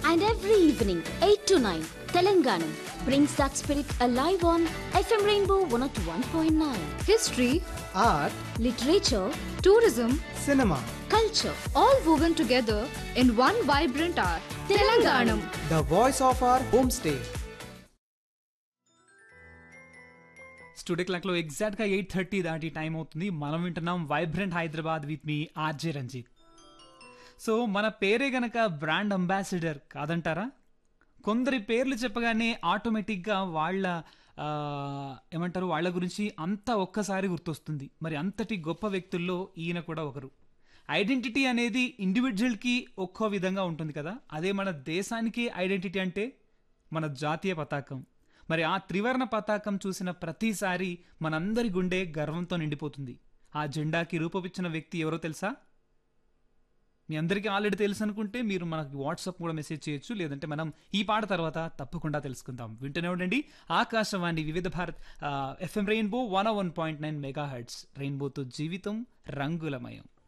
And every evening, 8 to 9, Telanganam brings that spirit alive on FM Rainbow 101.9. History, art, Literature, tourism, cinema, culture, all woven together in one vibrant art. Telanganam. the voice of our homestay. Studio క్లాక్లో ఎగ్జాక్ట్గా eight thirty దాటి time అవుతుంది మనం వింటున్నాం vibrant Hyderabad with me RJ Ranjith so మన పేరే గనక brand ambassador కాదంటారా కొందరి పేర్లు చెప్పగానే ఆటోమేటిక్గా వాళ్ళ ఆ, ఏమంటారు వాళ్ళ గురించి అంతా ఒక్కసారి గుర్తొస్తుంది మరి అంతటి గొప్ప వ్యక్తుల్లో ఈయన కూడా ఒకరు ఐడెంటిటీ అనేది ఇండివిజువల్కి ఒక్కో విధంగా ఉంటుంది కదా అదే మన దేశానికి ఐడెంటిటీ అంటే మన జాతీయ పతాకం మరి ఆ త్రివర్ణ పతాకం చూసిన ప్రతిసారి మనందరి గుండె గర్వంతో నిండిపోతుంది ఆ జెండాకి రూపమిచ్చిన వ్యక్తి ఎవరో తెలుసా మీ అందరికీ ఆల్రెడీ తెలుసు అనుకుంటే మీరు మనకి వాట్సాప్ కూడా మెసేజ్ చేయొచ్చు లేదంటే మనం ఈ పాట తర్వాత తప్పకుండా తెలుసుకుందాం వింటూనే ఉండండి Akashvani Vividh Bharat FM rainbow one one point nine mega heads రెయిన్బోతో జీవితం రంగులమయం